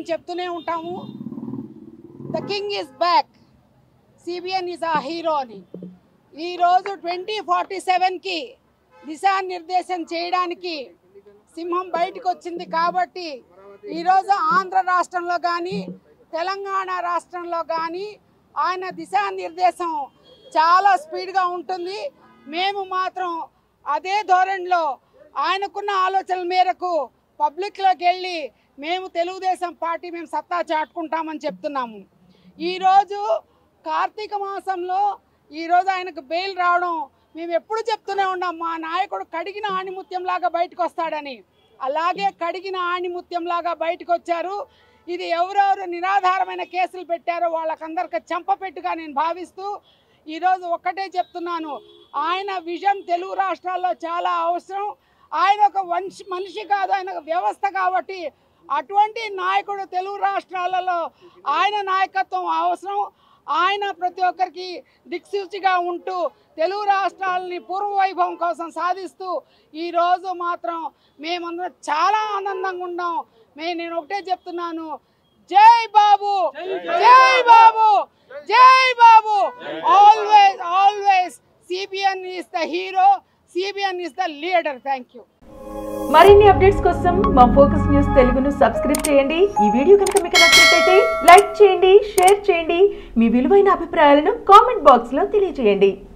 చెప్తూనే ఉంటాము the king is back CBN is a hero అని ఈరోజు ట్వంటీ ఫార్టీ సెవెన్కి దిశానిర్దేశం చేయడానికి సింహం బయటకు వచ్చింది కాబట్టి ఈరోజు ఆంధ్ర రాష్ట్రంలో కానీ తెలంగాణ రాష్ట్రంలో కానీ ఆయన దిశానిర్దేశం చాలా స్పీడ్గా ఉంటుంది మేము మాత్రం అదే ధోరణిలో ఆయనకున్న ఆలోచనల మేరకు పబ్లిక్లోకి వెళ్ళి మేము తెలుగుదేశం పార్టీ మేము సత్తా చాటుకుంటామని చెప్తున్నాము ఈరోజు కార్తీక మాసంలో ఈరోజు ఆయనకు బెయిల్ రావడం మేము ఎప్పుడు చెప్తూనే ఉన్నాం మా నాయకుడు కడిగిన ఆణిముత్యంలాగా బయటకు వస్తాడని అలాగే కడిగిన ఆణిముత్యంలాగా బయటకు వచ్చారు ఇది ఎవరెవరు నిరాధారమైన కేసులు పెట్టారో వాళ్ళకందరికి చంపపెట్టుగా నేను భావిస్తూ ఈరోజు ఒక్కటే చెప్తున్నాను ఆయన విజన్ తెలుగు రాష్ట్రాల్లో చాలా అవసరం ఆయన ఒక వంశ మనిషి కాదు ఆయన ఒక వ్యవస్థ కాబట్టి అటువంటి నాయకుడు తెలుగు రాష్ట్రాలలో ఆయన నాయకత్వం అవసరం ఆయన ప్రతి ఒక్కరికి దిక్సూచిగా ఉంటూ తెలుగు రాష్ట్రాలని పూర్వ వైభవం కోసం సాధిస్తూ ఈరోజు మాత్రం మేమందరం చాలా ఆనందంగా ఉన్నాం మే నేను ఒకటే చెప్తున్నాను జై బాబు జై బాబు జై Babu always always CBN is the hero CBN is the leader thank you మరిన్ని అప్డేట్స్ కోసం మా ఫోకస్ న్యూస్ తెలుగును సబ్స్క్రైబ్ చేయండి ఈ వీడియో కనుక మీకు నచ్చినట్లయితే లైక్ చేయండి షేర్ చేయండి మీ విలువైన అభిప్రాయాలను కామెంట్ బాక్స్లో తెలియజేయండి